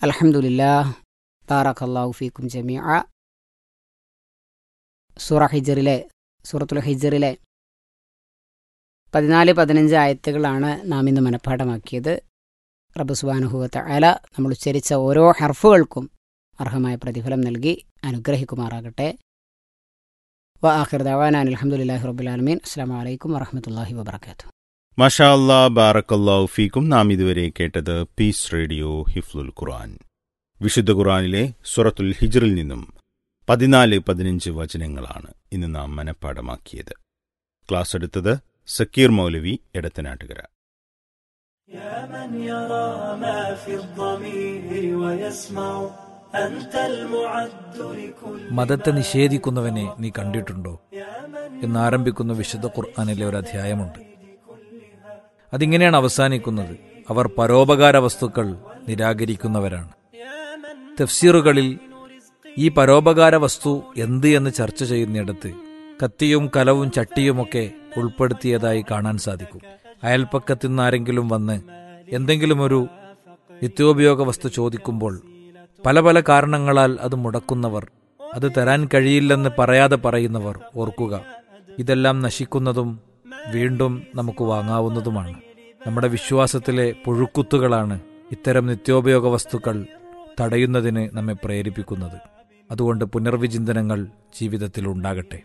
അൽഹംദുലില്ലാ ബാറക്കല്ലാഹു ഫീക്കും ജമീഅ സൂറ ഹിജറിലെ സൂറത്തുൽ ഹിജറിലെ പതിനാല് പതിനഞ്ച് ആയത്തുകളാണ് നാം ഇന്ന് മനഃപ്പാഠമാക്കിയത് റബ്ബ് സുബാനുഹുവത്ത അല നമ്മൾ ഉച്ചരിച്ച ഓരോ ഹർഫുകൾക്കും അർഹമായ പ്രതിഫലം നൽകി അനുഗ്രഹിക്കുമാറാകട്ടെ വ ആഖിർ ദവാനാൻ അലഹമുല്ലാഹി റബ്ബുലാലമീൻ അസ്സാം വലൈക്കും വറഹമത്തല്ലാഹി വബർക്കാത്തു മഷാ അല്ലാ ബാറക്കല്ലാഹു ഫീക്കും നാം ഇതുവരെ കേട്ടത് പീസ് റേഡിയോ ഹിഫ്ലുൽ ഖുർആൻ വിശുദ്ധ ഖുർആനിലെ സുറത്തുൽ ഹിജ്റിൽ നിന്നും പതിനാല് പതിനഞ്ച് വചനങ്ങളാണ് ഇന്ന് നാം മനഃപ്പാടമാക്കിയത് ക്ലാസ് എടുത്തത് സക്കീർ മൗലവി എടത്തനാട്ടുകര يا من يرى ما في الضمير ويسمع أنت المعد لكل മതത്തെ നിഷേധിക്കുന്നവനെ നീ കണ്ടിട്ടുണ്ടോ എന്നാരംഭിക്കുന്ന വിശുദ്ധ ഖുർആാനിലെ ഒരു അധ്യായമുണ്ട് അതിങ്ങനെയാണ് അവസാനിക്കുന്നത് അവർ പരോപകാര വസ്തുക്കൾ നിരാകരിക്കുന്നവരാണ് തഫ്സീറുകളിൽ ഈ പരോപകാര വസ്തു എന്ത് എന്ന് ചർച്ച ചെയ്യുന്നിടത്ത് കത്തിയും കലവും ചട്ടിയുമൊക്കെ ഉൾപ്പെടുത്തിയതായി കാണാൻ സാധിക്കും അയൽപ്പക്കത്തു നിന്ന് ആരെങ്കിലും വന്ന് എന്തെങ്കിലും ഒരു നിത്യോപയോഗ വസ്തു ചോദിക്കുമ്പോൾ പല പല കാരണങ്ങളാൽ അത് മുടക്കുന്നവർ അത് തരാൻ കഴിയില്ലെന്ന് പറയാതെ പറയുന്നവർ ഓർക്കുക ഇതെല്ലാം നശിക്കുന്നതും വീണ്ടും നമുക്ക് വാങ്ങാവുന്നതുമാണ് നമ്മുടെ വിശ്വാസത്തിലെ പുഴുക്കുത്തുകളാണ് ഇത്തരം നിത്യോപയോഗ വസ്തുക്കൾ തടയുന്നതിന് നമ്മെ പ്രേരിപ്പിക്കുന്നത് അതുകൊണ്ട് പുനർവിചിന്തനങ്ങൾ ജീവിതത്തിൽ ഉണ്ടാകട്ടെ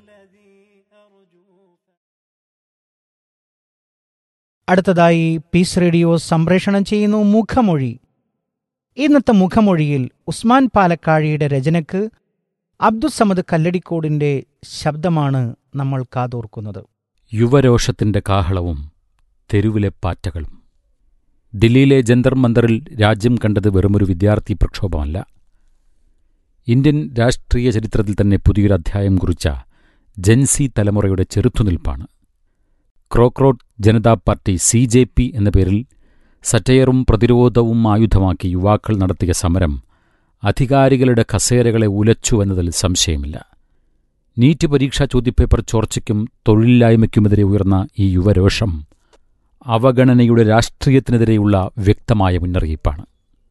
അടുത്തതായി പീസ് റേഡിയോ സംപ്രേഷണം ചെയ്യുന്നു മുഖമൊഴി ഇന്നത്തെ മുഖമൊഴിയിൽ ഉസ്മാൻ പാലക്കാഴിയുടെ രചനയ്ക്ക് അബ്ദുസമദ് കല്ലടിക്കോടിന്റെ ശബ്ദമാണ് നമ്മൾ കാതോർക്കുന്നത് യുവരോഷത്തിന്റെ കാഹളവും തെരുവിലെ പാറ്റകളും ദില്ലിയിലെ ജന്തർ മന്ദറിൽ രാജ്യം കണ്ടത് വെറുമൊരു വിദ്യാർത്ഥി പ്രക്ഷോഭമല്ല ഇന്ത്യൻ രാഷ്ട്രീയ ചരിത്രത്തിൽ തന്നെ പുതിയൊരു അധ്യായം കുറിച്ച ജൻസി തലമുറയുടെ ചെറുത്തുനിൽപ്പാണ് ക്രോക്രോട്ട് Janata party C J P എന്ന പേരിൽ സറ്റയറും പ്രതിരോധവും ആയുധമാക്കി യുവാക്കൾ നടത്തിയ സമരം അധികാരികളുടെ കസേരകളെ ഉലച്ചുവെന്നതിൽ സംശയമില്ല നീറ്റ് പരീക്ഷാ ചോദ്യപേപ്പർ ചോർച്ചയ്ക്കും തൊഴിലില്ലായ്മയ്ക്കുമെതിരെ ഉയർന്ന ഈ യുവരോഷം അവഗണനയുടെ രാഷ്ട്രീയത്തിനെതിരെയുള്ള വ്യക്തമായ മുന്നറിയിപ്പാണ്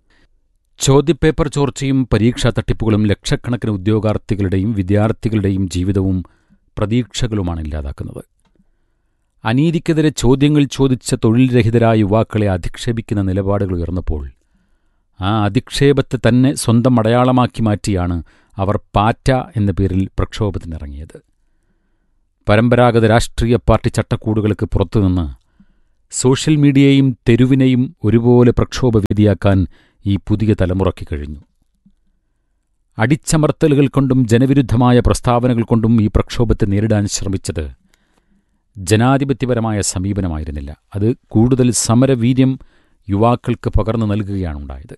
ചോദ്യപേപ്പർ ചോർച്ചയും പരീക്ഷാ തട്ടിപ്പുകളും ലക്ഷക്കണക്കിന് ഉദ്യോഗാർത്ഥികളുടെയും വിദ്യാർത്ഥികളുടെയും ജീവിതവും പ്രതീക്ഷകളുമാണ് ഇല്ലാതാക്കുന്നത് അനീതിക്കെതിരെ ചോദ്യങ്ങൾ ചോദിച്ച തൊഴിൽ രഹിതരായ യുവാക്കളെ അധിക്ഷേപിക്കുന്ന നിലപാടുകൾ ഉയർന്നപ്പോൾ ആ അധിക്ഷേപത്തെ തന്നെ സ്വന്തം അടയാളമാക്കി മാറ്റിയാണ് അവർ പാറ്റ എന്ന പേരിൽ പ്രക്ഷോഭത്തിനിറങ്ങിയത് പരമ്പരാഗത രാഷ്ട്രീയ പാർട്ടി ചട്ടക്കൂടുകൾക്ക് പുറത്തുനിന്ന് സോഷ്യൽ മീഡിയയും തെരുവിനെയും ഒരുപോലെ പ്രക്ഷോഭവേദിയാക്കാൻ ഈ പുതിയ തലമുറയ്ക്ക് കഴിഞ്ഞു അടിച്ചമർത്തലുകൾ കൊണ്ടും ജനവിരുദ്ധമായ പ്രസ്താവനകൾ കൊണ്ടും ഈ പ്രക്ഷോഭത്തെ നേരിടാൻ ശ്രമിച്ചത് ജനാധിപത്യപരമായ സമീപനമായിരുന്നില്ല അത് കൂടുതൽ സമരവീര്യം യുവാക്കൾക്ക് പകർന്നു നൽകുകയാണുണ്ടായത്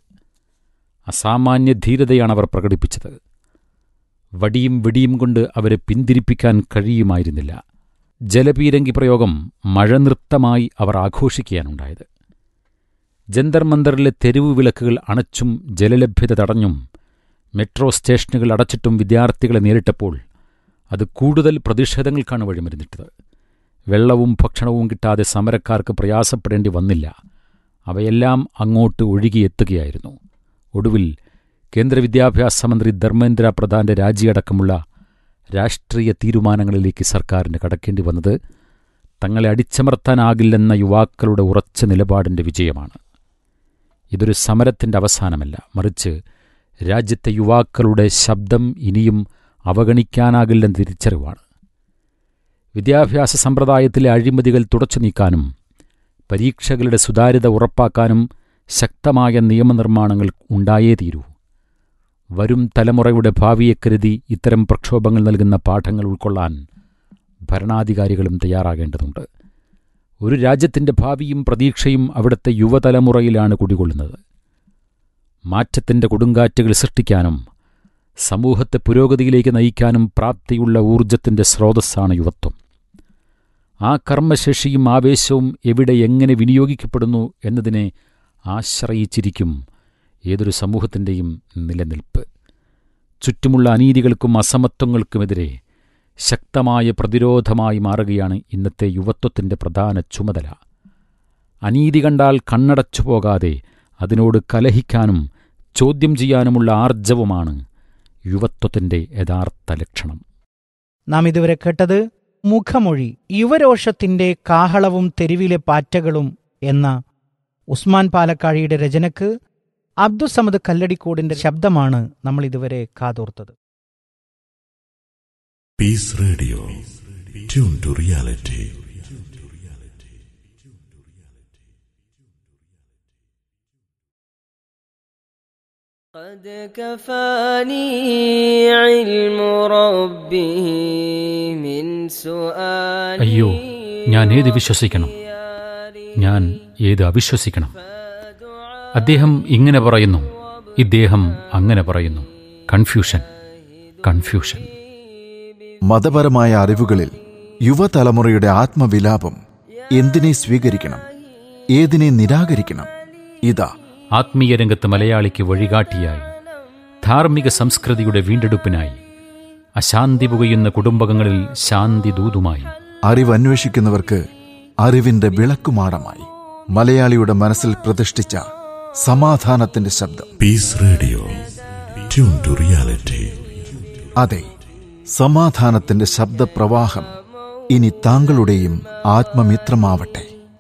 അസാമാന്യ ധീരതയാണ് അവർ പ്രകടിപ്പിച്ചത് വടിയും വെടിയും കൊണ്ട് അവരെ പിന്തിരിപ്പിക്കാൻ കഴിയുമായിരുന്നില്ല ജലപീരങ്കി പ്രയോഗം മഴനൃത്തമായി അവർ ആഘോഷിക്കുകയാണുണ്ടായത് ജന്തർ മന്ദറിലെ തെരുവ് വിളക്കുകൾ അണച്ചും ജലലഭ്യത തടഞ്ഞും മെട്രോ സ്റ്റേഷനുകൾ അടച്ചിട്ടും വിദ്യാർത്ഥികളെ നേരിട്ടപ്പോൾ അത് കൂടുതൽ പ്രതിഷേധങ്ങൾക്കാണ് വഴിമരുന്നിട്ടത് വെള്ളവും ഭക്ഷണവും കിട്ടാതെ സമരക്കാർക്ക് പ്രയാസപ്പെടേണ്ടി വന്നില്ല അവയെല്ലാം അങ്ങോട്ട് ഒഴുകിയെത്തുകയായിരുന്നു ഒടുവിൽ കേന്ദ്ര വിദ്യാഭ്യാസ മന്ത്രി ധർമ്മേന്ദ്ര പ്രധാന്റെ രാജിയടക്കമുള്ള രാഷ്ട്രീയ തീരുമാനങ്ങളിലേക്ക് സർക്കാരിന് കടക്കേണ്ടി വന്നത് തങ്ങളെ അടിച്ചമർത്താനാകില്ലെന്ന യുവാക്കളുടെ ഉറച്ച നിലപാടിന്റെ വിജയമാണ് ഇതൊരു സമരത്തിന്റെ അവസാനമല്ല മറിച്ച് രാജ്യത്തെ യുവാക്കളുടെ ശബ്ദം ഇനിയും അവഗണിക്കാനാകില്ലെന്ന തിരിച്ചറിവാണ് വിദ്യാഭ്യാസ സമ്പ്രദായത്തിലെ അഴിമതികൾ തുടച്ചു നീക്കാനും പരീക്ഷകളുടെ സുതാര്യത ഉറപ്പാക്കാനും ശക്തമായ നിയമനിർമ്മാണങ്ങൾ ഉണ്ടായേ തീരൂ വരും തലമുറയുടെ ഭാവിയെ കരുതി ഇത്തരം പ്രക്ഷോഭങ്ങൾ നൽകുന്ന പാഠങ്ങൾ ഉൾക്കൊള്ളാൻ ഭരണാധികാരികളും തയ്യാറാകേണ്ടതുണ്ട് ഒരു രാജ്യത്തിന്റെ ഭാവിയും പ്രതീക്ഷയും അവിടുത്തെ യുവതലമുറയിലാണ് കുടികൊള്ളുന്നത് മാറ്റത്തിന്റെ കൊടുങ്കാറ്റുകൾ സൃഷ്ടിക്കാനും സമൂഹത്തെ പുരോഗതിയിലേക്ക് നയിക്കാനും പ്രാപ്തിയുള്ള ഊർജത്തിന്റെ സ്രോതസ്സാണ് യുവത്വം ആ കർമ്മശേഷിയും ആവേശവും എവിടെ എങ്ങനെ വിനിയോഗിക്കപ്പെടുന്നു എന്നതിനെ ആശ്രയിച്ചിരിക്കും ഏതൊരു സമൂഹത്തിൻ്റെയും നിലനിൽപ്പ് ചുറ്റുമുള്ള അനീതികൾക്കും അസമത്വങ്ങൾക്കുമെതിരെ ശക്തമായ പ്രതിരോധമായി മാറുകയാണ് ഇന്നത്തെ യുവത്വത്തിൻ്റെ പ്രധാന ചുമതല അനീതി കണ്ടാൽ കണ്ണടച്ചു പോകാതെ അതിനോട് കലഹിക്കാനും ചോദ്യം ചെയ്യാനുമുള്ള ആർജവമാണ് യുവത്വത്തിന്റെ യഥാർത്ഥ ലക്ഷണം നാം ഇതുവരെ കേട്ടത് മുഖമൊഴി യുവരോഷത്തിന്റെ കാഹളവും തെരുവിലെ പാറ്റകളും എന്ന ഉസ്മാൻ പാലക്കാഴിയുടെ രചനക്ക് അബ്ദുസമദ് കല്ലടിക്കോടിന്റെ ശബ്ദമാണ് നമ്മൾ ഇതുവരെ കാതോർത്തത് Peace Radio. Tune to reality. قد كفاني علم ربه من سؤالي അയ്യോ ഞാൻ ഏത് വിശ്വസിക്കണം ഞാൻ ഏത് അവിശ്വസിക്കണം അദ്ദേഹം ഇങ്ങനെ പറയുന്നു ഇദ്ദേഹം അങ്ങനെ പറയുന്നു കൺഫ്യൂഷൻ കൺഫ്യൂഷൻ മതപരമായ അറിവുകളിൽ യുവതലമുറയുടെ ആത്മവിലാപം എന്തിനെ സ്വീകരിക്കണം ഏതിനെ നിരാകരിക്കണം ഇതാ ആത്മീയ രംഗത്ത് മലയാളിക്ക് വഴികാട്ടിയായി ധാർമ്മിക സംസ്കൃതിയുടെ വീണ്ടെടുപ്പിനായി അശാന്തി പുകയുന്ന കുടുംബങ്ങളിൽ ശാന്തി ദൂതുമായി അറിവന്വേഷിക്കുന്നവർക്ക് അറിവിന്റെ വിളക്കുമാടമായി മലയാളിയുടെ മനസ്സിൽ പ്രതിഷ്ഠിച്ച സമാധാനത്തിന്റെ ശബ്ദം Peace Radio. Tune to reality. അതെ സമാധാനത്തിന്റെ ശബ്ദപ്രവാഹം ഇനി താങ്കളുടെയും ആത്മമിത്രമാവട്ടെ